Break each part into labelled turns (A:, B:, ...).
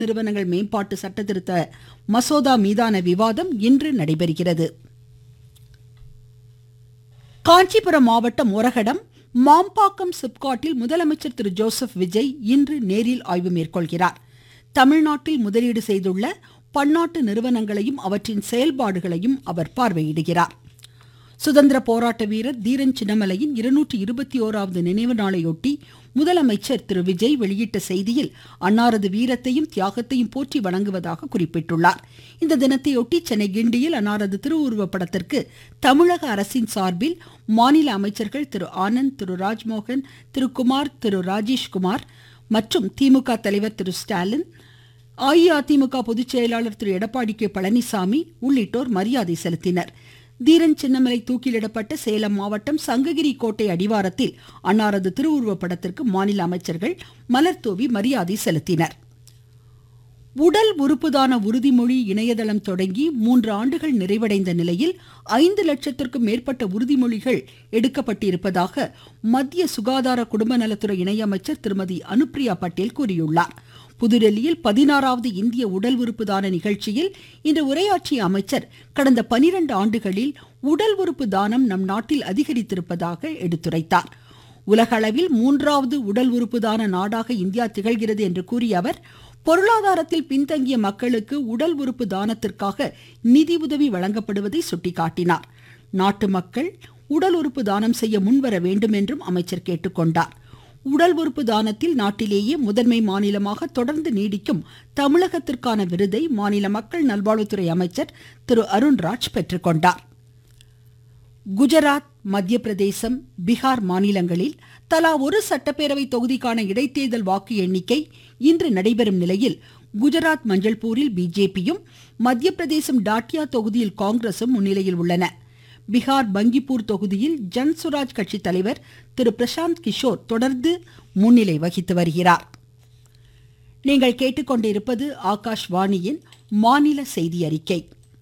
A: நிறுவனங்கள் மேம்பாட்டு சட்டத்திருத்த மசோதா மீதான விவாதம் இன்று நடைபெறுகிறது காஞ்சிபுரம் மாவட்டம் ஒரகடம் மாம்பாக்கம் சிப்காட்டில் முதலமைச்சர் திரு ஜோசப் விஜய் இன்று நேரில் ஆய்வு மேற்கொள்கிறார் தமிழ்நாட்டில் முதலீடு செய்துள்ள பன்னாட்டு நிறுவனங்களையும் அவற்றின் செயல்பாடுகளையும் அவர் பார்வையிடுகிறார் சுதந்திர போராட்ட வீரர் தீரன் சின்னமலையின் இருநூற்றி இருபத்தி ஓராவது நினைவு நாளையொட்டி முதலமைச்சர் திரு விஜய் வெளியிட்ட செய்தியில் அன்னாரது வீரத்தையும் தியாகத்தையும் போற்றி வணங்குவதாக குறிப்பிட்டுள்ளார் இந்த தினத்தையொட்டி சென்னை கிண்டியில் அன்னாரது திருவுருவப் படத்திற்கு தமிழக அரசின் சார்பில் மாநில அமைச்சர்கள் திரு ஆனந்த் திரு ராஜ்மோகன் திரு குமார் திரு ராஜேஷ்குமார் மற்றும் திமுக தலைவர் திரு ஸ்டாலின் அஇஅதிமுக பொதுச் செயலாளர் திரு எடப்பாடி கே பழனிசாமி உள்ளிட்டோர் மரியாதை செலுத்தினர் தீரன் சின்னமலை தூக்கிலிடப்பட்ட சேலம் மாவட்டம் சங்ககிரி கோட்டை அடிவாரத்தில் அன்னாரது திருவுருவப் படத்திற்கு மாநில அமைச்சர்கள் மலர்தூவி மரியாதை செலுத்தினர் உடல் உறுப்புதான உறுதிமொழி இணையதளம் தொடங்கி மூன்று ஆண்டுகள் நிறைவடைந்த நிலையில் ஐந்து லட்சத்திற்கும் மேற்பட்ட உறுதிமொழிகள் எடுக்கப்பட்டிருப்பதாக மத்திய சுகாதார குடும்ப நலத்துறை இணையமைச்சர் திருமதி அனுப்பிரியா பட்டேல் கூறியுள்ளார் புதுடெல்லியில் பதினாறாவது இந்திய உடல் உறுப்பு தான நிகழ்ச்சியில் இன்று உரையாற்றிய அமைச்சர் கடந்த பனிரெண்டு ஆண்டுகளில் உடல் உறுப்பு தானம் நம் நாட்டில் அதிகரித்திருப்பதாக எடுத்துரைத்தார் உலகளவில் மூன்றாவது உடல் உறுப்பு தான நாடாக இந்தியா திகழ்கிறது என்று கூறிய அவர் பொருளாதாரத்தில் பின்தங்கிய மக்களுக்கு உடல் உறுப்பு தானத்திற்காக நிதி உதவி வழங்கப்படுவதை சுட்டிக்காட்டினார் நாட்டு மக்கள் உடல் உறுப்பு தானம் செய்ய முன்வர வேண்டும் என்றும் அமைச்சர் கேட்டுக்கொண்டார் உடல் உறுப்பு தானத்தில் நாட்டிலேயே முதன்மை மாநிலமாக தொடர்ந்து நீடிக்கும் தமிழகத்திற்கான விருதை மாநில மக்கள் நல்வாழ்வுத்துறை அமைச்சர் திரு அருண்ராஜ் பெற்றுக்கொண்டார் குஜராத் மத்திய பிரதேசம் பீகார் மாநிலங்களில் தலா ஒரு சட்டப்பேரவை தொகுதிக்கான இடைத்தேர்தல் வாக்கு எண்ணிக்கை இன்று நடைபெறும் நிலையில் குஜராத் மஞ்சள்பூரில் பிஜேபியும் மத்திய பிரதேசம் டாட்டியா தொகுதியில் காங்கிரசும் முன்னிலையில் உள்ளன பீகார் பங்கிப்பூர் தொகுதியில் ஜன்சுராஜ் கட்சி தலைவர் திரு பிரசாந்த் கிஷோர் தொடர்ந்து முன்னிலை வகித்து வருகிறார் நீங்கள் கேட்டுக்கொண்டிருப்பது ஆகாஷ்வாணியின் மாநில செய்தி அறிக்கை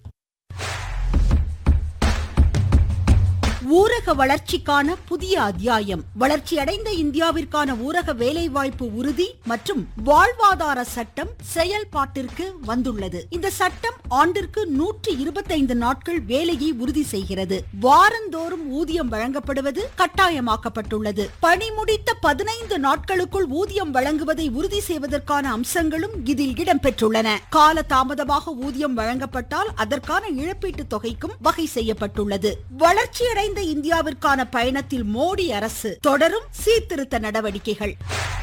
A: ஊரக வளர்ச்சிக்கான புதிய அத்தியாயம் வளர்ச்சியடைந்த இந்தியாவிற்கான ஊரக வேலைவாய்ப்பு உறுதி மற்றும் வாழ்வாதார சட்டம் செயல்பாட்டிற்கு வந்துள்ளது இந்த சட்டம் ஆண்டிற்கு நூற்றி இருபத்தைந்து நாட்கள் வேலையை உறுதி செய்கிறது வாரந்தோறும் ஊதியம் வழங்கப்படுவது கட்டாயமாக்கப்பட்டுள்ளது பணி முடித்த பதினைந்து நாட்களுக்குள் ஊதியம் வழங்குவதை உறுதி செய்வதற்கான அம்சங்களும் இதில் இடம்பெற்றுள்ளன கால தாமதமாக ஊதியம் வழங்கப்பட்டால் அதற்கான இழப்பீட்டு தொகைக்கும் வகை செய்யப்பட்டுள்ளது வளர்ச்சியடைந்த இந்தியாவிற்கான பயணத்தில் மோடி அரசு தொடரும் சீர்திருத்த நடவடிக்கைகள்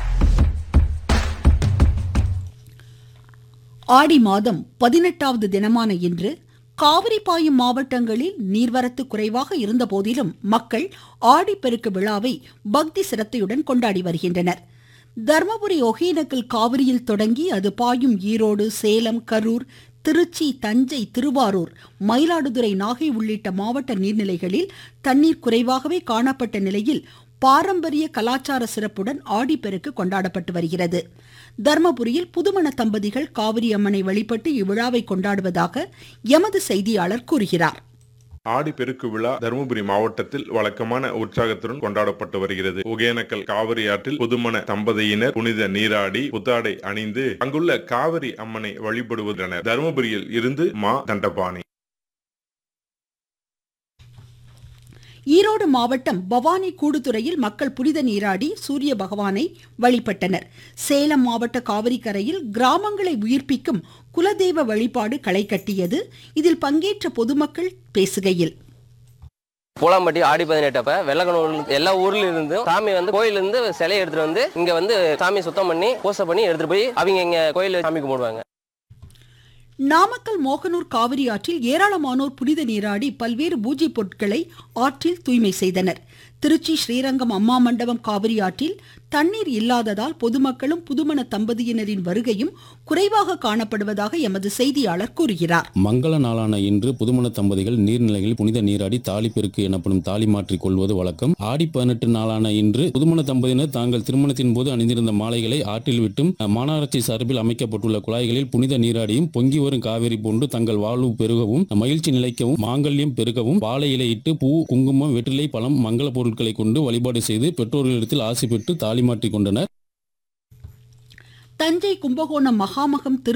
A: ஆடி மாதம் பதினெட்டாவது தினமான இன்று காவிரி பாயும் மாவட்டங்களில் நீர்வரத்து குறைவாக இருந்த போதிலும் மக்கள் ஆடிப்பெருக்கு விழாவை பக்தி சிரத்தையுடன் கொண்டாடி வருகின்றனர் தர்மபுரி ஒகேனக்கல் காவிரியில் தொடங்கி அது பாயும் ஈரோடு சேலம் கரூர் திருச்சி தஞ்சை திருவாரூர் மயிலாடுதுறை நாகை உள்ளிட்ட மாவட்ட நீர்நிலைகளில் தண்ணீர் குறைவாகவே காணப்பட்ட நிலையில் பாரம்பரிய கலாச்சார சிறப்புடன் ஆடிப்பெருக்கு கொண்டாடப்பட்டு வருகிறது தர்மபுரியில் புதுமண தம்பதிகள் காவிரி அம்மனை வழிபட்டு இவ்விழாவை கொண்டாடுவதாக எமது செய்தியாளர் கூறுகிறார்
B: ஆடி பெருக்கு விழா தருமபுரி மாவட்டத்தில் வழக்கமான உற்சாகத்துடன் கொண்டாடப்பட்டு வருகிறது ஒகேனக்கல் காவிரி ஆற்றில் புதுமண தம்பதியினர் புனித நீராடி புத்தாடை அணிந்து அங்குள்ள காவிரி அம்மனை வழிபடுவதென தருமபுரியில் இருந்து மா தண்டபாணி
A: ஈரோடு மாவட்டம் பவானி கூடுதுறையில் மக்கள் புனித நீராடி சூரிய பகவானை வழிபட்டனர் சேலம் மாவட்ட காவிரி கரையில் கிராமங்களை உயிர்ப்பிக்கும் குலதெய்வ வழிபாடு களை கட்டியது இதில் பங்கேற்ற பொதுமக்கள் பேசுகையில்
C: பூலாம்பட்டி ஆடி பதினெட்டப்ப வெள்ளக்கணூர் எல்லா ஊர்ல இருந்தும் சாமி வந்து கோயில இருந்து சிலையை எடுத்துட்டு வந்து இங்க வந்து சாமி சுத்தம் பண்ணி பூசை பண்ணி எடுத்துட்டு போய் அவங்க இங்க கோயில சாமி கும்பிடுவாங்க
A: நாமக்கல் மோகனூர் காவிரி ஆற்றில் ஏராளமானோர் புனித நீராடி பல்வேறு பூஜை பொருட்களை ஆற்றில் தூய்மை செய்தனர் திருச்சி ஸ்ரீரங்கம் அம்மா மண்டபம் காவிரி ஆற்றில் தண்ணீர் இல்லாததால் பொதுமக்களும் புதுமண தம்பதியினரின் வருகையும் குறைவாக காணப்படுவதாக எமது செய்தியாளர் கூறுகிறார்
D: மங்கள நாளான இன்று புதுமண தம்பதிகள் நீர்நிலைகளில் புனித நீராடி தாலி பெருக்கு எனப்படும் தாலி மாற்றிக் கொள்வது வழக்கம் ஆடி பதினெட்டு நாளான இன்று புதுமண தம்பதியினர் தாங்கள் திருமணத்தின் போது அணிந்திருந்த மாலைகளை ஆற்றில் விட்டும் மாநகராட்சி சார்பில் அமைக்கப்பட்டுள்ள குழாய்களில் புனித நீராடியும் பொங்கி வரும் காவிரி போன்று தங்கள் வாழ்வு பெருகவும் மகிழ்ச்சி நிலைக்கவும் மாங்கல்யம் பெருகவும் வாழை இலையிட்டு பூ குங்குமம் வெற்றிலை பழம் மங்கள பொருட்களை கொண்டு வழிபாடு செய்து பெற்றோர்களிடத்தில் ஆசை பெற்று தாலி மாற்றிக் கொண்டனர்
A: தஞ்சை கும்பகோணம் மகாமகம் திரு